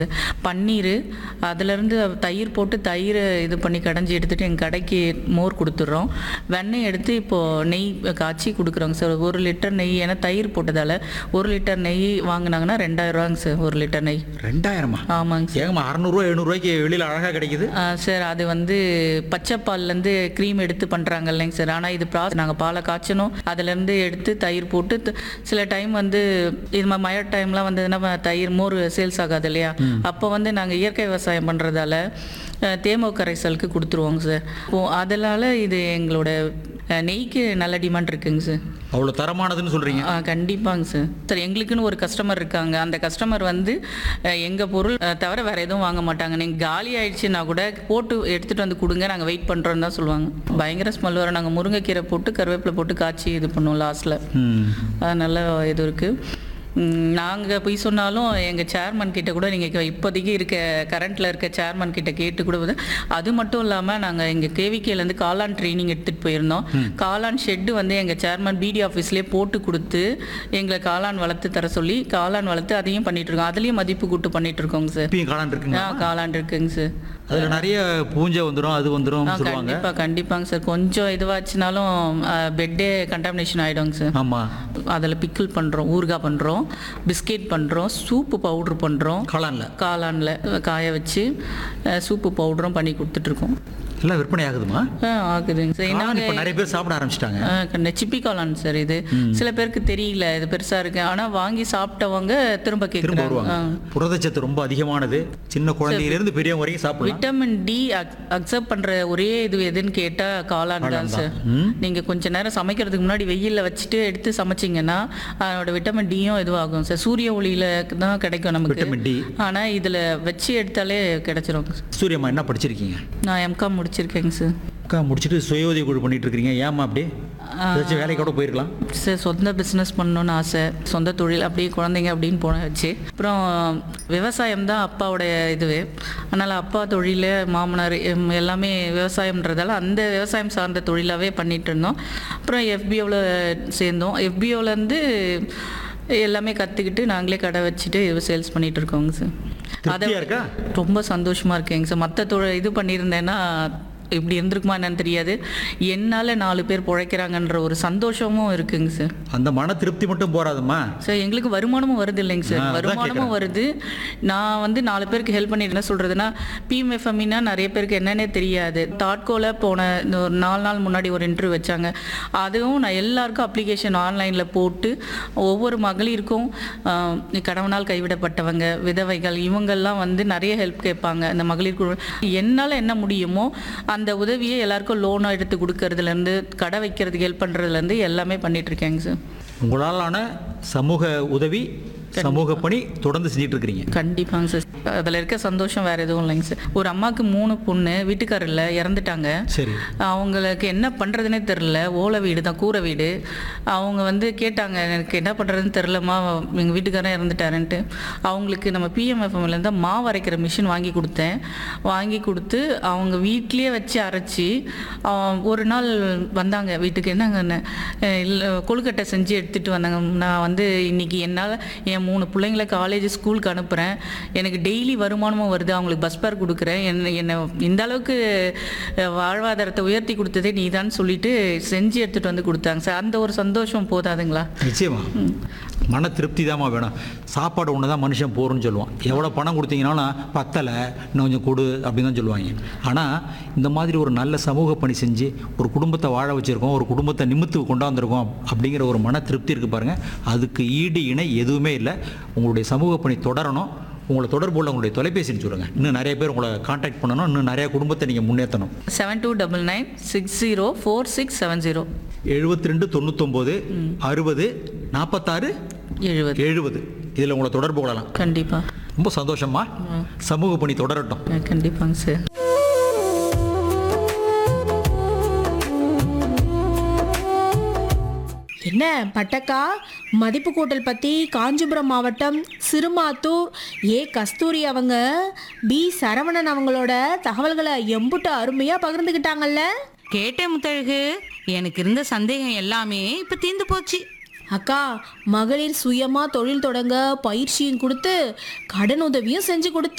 பன்னீர் அதுலேருந்து தயிர் போட்டு தயிர் இது பண்ணி கடைஞ்சி எடுத்துகிட்டு எங்கள் கடைக்கு மோர் கொடுத்துட்றோம் வெண்ணெய் எடுத்து இப்போது நெய் காய்ச்சி கொடுக்குறோங்க சார் ஒரு லிட்டர் நெய் ஏன்னா தயிர் போட்டதால் ஒரு லிட்டர் நெய் வாங்கினாங்கன்னா ரெண்டாயிரரூவாங்க சார் ஒரு லிட்டர் நெய் ரெண்டாயிரமா ஆமாங்க சார் ஏங்கம்மா அறநூறுவா எழுநூறுவாய்க்கு வெளியில் அழகாக கிடைக்குது ஆ, சார் அது வந்து பச்சைப்பால்லேருந்து க்ரீம் எடுத்து பண்ணுறாங்க இல்லைங்க சார் ஆனால் இது ப்ராஸ் நாங்கள் பாலை காய்ச்சணும் அதுலேருந்து எடுத்து தயிர் போட்டு த- சில டைம் வந்து இது மாதிரி மழை டைம்லாம் வந்ததுன்னா தயிர் மோர் சேல்ஸ் ஆகாது இல்லையா அப்போ வந்து நாங்கள் இயற்கை விவசாயம் பண்ணுறதால தேமோ கரைசலுக்கு கொடுத்துருவோங்க சார் ஓ அதனால இது எங்களோட அஹ், நெய்க்கு நல்ல டிமாண்ட் இருக்குங்க சார் அவ்வளோ தரமானதுன்னு சொல்கிறீங்க ஆ கண்டிப்பாங்க சார் சார் எங்களுக்குன்னு ஒரு கஸ்டமர் இருக்காங்க அந்த கஸ்டமர் வந்து அஹ், எங்க பொருள் அஹ், தவிர வேற எதுவும் வாங்க மாட்டாங்க நீங்க காலி ஆயிடுச்சுன்னா கூட போட்டு எடுத்துட்டு வந்து கொடுங்க நாங்க வெயிட் பண்றோம்னு தான் சொல்லுவாங்க பயங்கர ஸ்மெல் வரும் நாங்க முருங்கைக்கீரை போட்டு கருவேப்பிலை போட்டு காய்ச்சி இது பண்ணுவோம் லாஸ்ட்ல ம் அது நல்ல இது இருக்கு ம், நாங்க போய் சொன்னாலும் எங்க சேர்மன் கிட்ட கூட நீங்க இப்ப- இப்போதைக்கு இருக்க கரண்ட்ல இருக்க சேர்மன் கிட்ட கேட்டு கூட வந்து- அது மட்டும் இல்லாம நாங்க எங்க கேவிகேல இருந்து காளான் ட்ரைனிங் எடுத்துட்டு போயிருந்தோம் காளான் ஷெட்டு வந்து எங்க சேர்மன் பிடி ஆஃபீஸ்லயே போட்டு கொடுத்து எங்களை காளான் வளர்த்து தர சொல்லி காளான் வளர்த்து அதையும் பண்ணிட்டு இருக்கோம் அதுலயும் மதிப்பு கூட்டு பண்ணிட்டு இருக்கோங்க சார் இப்பயும் காளான் இருக்குங்க ஆ காளான் இருக்குங்க சார் அதில் நிறைய பூஞ்சை வந்துடும் அது வந்துடும் ஆ சொல்லுவாங்க கண்டிப்பா கண்டிப்பாங்க சார் கொஞ்சம் இதுவாச்சுனாலும் பெட்டே கண்டாமினேஷன் ஆயிடுங்க சார் ஆமாம் அதில் பிக்கிள் பண்ணுறோம் ஊறுகாய் பண்ணுறோம் பிஸ்கெட் பண்ணுறோம் சூப்பு பவுட்ரு பண்ணுறோம் காளானில் காளானில் காய வச்சு அஹ், சூப்பு பவுடரும் பண்ணி கொடுத்துட்ருக்கோம் எல்லாம் விற்பனை ஆகுதுமா ஆகுதுங்க சார் காளான் இப்போ நாங்கள் நிறைய பேர் சாப்பிட ஆரம்பிச்சிட்டாங்க சிப்பி காளான் சார் இது சில பேருக்கு தெரியல இது பெருசாக இருக்கு ஆனால் வாங்கி சாப்பிட்டவங்க திரும்ப திரும்ப கேட்குறாங்க வருவாங்க புரதச்சத்து ரொம்ப அதிகமானது சின்ன குழந்தையிலேருந்து பெரியவங்க வரைக்கும் சாப்பிடலாம் விட்டமின் டி அக்செப்ட் பண்ற ஒரே இது எதுன்னு கேட்டா காளான் தான் சார் நீங்க கொஞ்ச நேரம் சமைக்கிறதுக்கு முன்னாடி வெயில்ல வச்சுட்டு எடுத்து சமைச்சீங்கன்னா அதோட விட்டமின் டியும் இதுவாகும் சார் சூரிய ஒளியில தான் கிடைக்கும் நமக்கு விட்டமின் டி ஆனா இதுல வச்சு எடுத்தாலே கிடைச்சிரும் சூரியம்மா என்ன படிச்சிருக்கீங்க நான் எம்காம் முடிச்சிருக்கேங்க சார் அக்கா முடிச்சுட்டு சுய உதவி குழு பண்ணிட்டு இருக்கீங்க ஏமா அப்படி ஏதாச்சும் வேலைக்கு கூட போயிருக்கலாம் சார் சொந்த பிஸ்னஸ் பண்ணணும்னு ஆசை சொந்த தொழில் அப்படியே குழந்தைங்க அப்படின்னு போன வச்சு அப்புறம் விவசாயம் தான் அப்பாவோடைய இதுவே அதனால் அப்பா தொழில் மாமனார் எம் எல்லாமே விவசாயம்ன்றதால அந்த விவசாயம் சார்ந்த தொழிலாகவே பண்ணிட்டு இருந்தோம் அப்புறம் எஃபிஓவில் சேர்ந்தோம் எஃபிஓலேருந்து எல்லாமே கற்றுக்கிட்டு நாங்களே கடை வச்சுட்டு சேல்ஸ் பண்ணிட்டு இருக்கோங்க சார் திருப்தியா இருக்கா ரொம்ப சந்தோஷமா இருக்கேங்க சார் மற்ற தொழில் இது பண்ணியிருந்தேன்னா இப்படி இருந்திருக்குமா என்னன்னு தெரியாது என்னால் நாலு பேர் பிழைக்கிறாங்கன்ற ஒரு சந்தோஷமும் இருக்குங்க சார் அந்த மன திருப்தி மட்டும் போறாதும்மா சார் எங்களுக்கு வருமானமும் வருது இல்லைங்க சார் ஆ, அதான் வருமானமும் வருது நான் வந்து நாலு பேருக்கு ஹெல்ப் பண்ணிட்டு என்ன சொல்றதுன்னா பிஎம்எஃப்எம்னா நிறைய பேருக்கு என்னன்னே தெரியாது தாட்கோல போன இந்த ஒரு நாலு நாள் முன்னாடி ஒரு இன்டர்வியூ வச்சாங்க அதுவும் நான் எல்லாருக்கும் அப்ளிகேஷன் ஆன்லைனில் போட்டு ஒவ்வொரு மகளிருக்கும் ஆ, கணவனால் கைவிடப்பட்டவங்க விதவைகள் இவங்கெல்லாம் வந்து நிறைய ஹெல்ப் கேட்பாங்க இந்த மகளிர் குழு என்னால் என்ன முடியுமோ அந்த உதவியை எல்லாருக்கும் லோனாக எடுத்து கொடுக்கறதுலேருந்து கடை வைக்கிறதுக்கு ஹெல்ப் பண்ணுறதுலேருந்து எல்லாமே பண்ணிட்டு இருக்கேங்க சார் உங்களாலான சமூக உதவி சமூக பணி தொடர்ந்து செஞ்சுட்டு இருக்கிறீங்க கண்டிப்பாங்க சார் அதில் இருக்க சந்தோஷம் வேற எதுவும் இல்லைங்க சார் ஒரு அம்மாவுக்கு மூணு பொண்ணு வீட்டுக்காரில் இறந்துட்டாங்க சரி அவங்களுக்கு என்ன பண்ணுறதுனே தெரில ஓலை வீடு தான் கூரை வீடு அவங்க வந்து கேட்டாங்க எனக்கு என்ன பண்ணுறதுன்னு தெரிலம்மா எங்கள் வீட்டுக்காரன் இறந்துட்டாருன்ட்டு அவங்களுக்கு நம்ம பிஎம்எஃப்எம்லேருந்து மாவு அரைக்கிற மிஷின் வாங்கி கொடுத்தேன் வாங்கி கொடுத்து அவங்க வீட்லேயே வச்சு அரைச்சி அவ- ஒரு நாள் வந்தாங்க வீட்டுக்கு என்னங்க இல்லை கொழுக்கட்டை செஞ்சு எடுத்துகிட்டு வந்தாங்க நான் வந்து இன்னைக்கு என்னால் என் மூணு பிள்ளைங்கள காலேஜ் ஸ்கூலுக்கு அனுப்புகிறேன் எனக்கு டெய்லி வருமானமும் வருது அவங்களுக்கு பஸ் பேர் கொடுக்குறேன் என்ன என்னை இந்த அளவுக்கு அஹ், வாழ்வாதாரத்தை உயர்த்தி கொடுத்ததே நீ தான் சொல்லிட்டு செஞ்சு எடுத்துகிட்டு வந்து கொடுத்தாங்க சார் அந்த ஒரு சந்தோஷம் போதாதுங்களா நிச்சயமா மன திருப்தி தாம்மா வேணும் சாப்பாடு ஒன்று தான் மனுஷன் போகிறோன்னு சொல்லுவான் எவ்வளோ பணம் கொடுத்தீங்கனாலும் பத்தலை இன்னும் கொஞ்சம் கொடு அப்படின்னு தான் சொல்லுவாங்க ஆனால் இந்த மாதிரி ஒரு நல்ல சமூக பணி செஞ்சு ஒரு குடும்பத்தை வாழ வச்சுருக்கோம் ஒரு குடும்பத்தை நிமித்து கொண்டாந்துருக்கோம் அப்படிங்கிற ஒரு மன திருப்தி இருக்குது பாருங்கள் அதுக்கு ஈடு இணை எதுவுமே இல்லை உங்களுடைய சமூக பணி தொடரணும் உங்களை தொடர்பு உள்ள உங்களுடைய தொலைபேசின்னு சொல்லுங்கள் இன்னும் நிறைய பேர் உங்களை காண்டாக்ட் பண்ணணும் இன்னும் நிறைய குடும்பத்தை நீங்கள் முன்னேற்றணும் seven two double nine six zero four six seven zero எழுபத்தி ரெண்டு தொண்ணூத்தொம்போது அறுபது நாற்பத்தாறு எழுபது எழுபது இதில் உங்களை தொடர்பு கொள்ளலாம் கண்டிப்பாக ரொம்ப சந்தோஷமா சமூக பணி தொடரட்டும் கண்டிப்பாங்க சார் என்ன பட்டக்கா மதிப்பு கூட்டல் பற்றி காஞ்சிபுரம் மாவட்டம் சிறுமாத்தூர் ஏ கஸ்தூரி அவங்க பி சரவணன் அவங்களோட தகவல்களை எம்புட்டு அருமையாக பகிர்ந்துக்கிட்டாங்கல்ல கேட்டேன் முத்தழகு எனக்கு இருந்த சந்தேகம் எல்லாமே இப்ப தீர்ந்து போச்சு அக்கா மகளிர் சுயமா தொழில் தொடங்க பயிற்சியும் கொடுத்து கடன் உதவியும் செஞ்சு கொடுத்து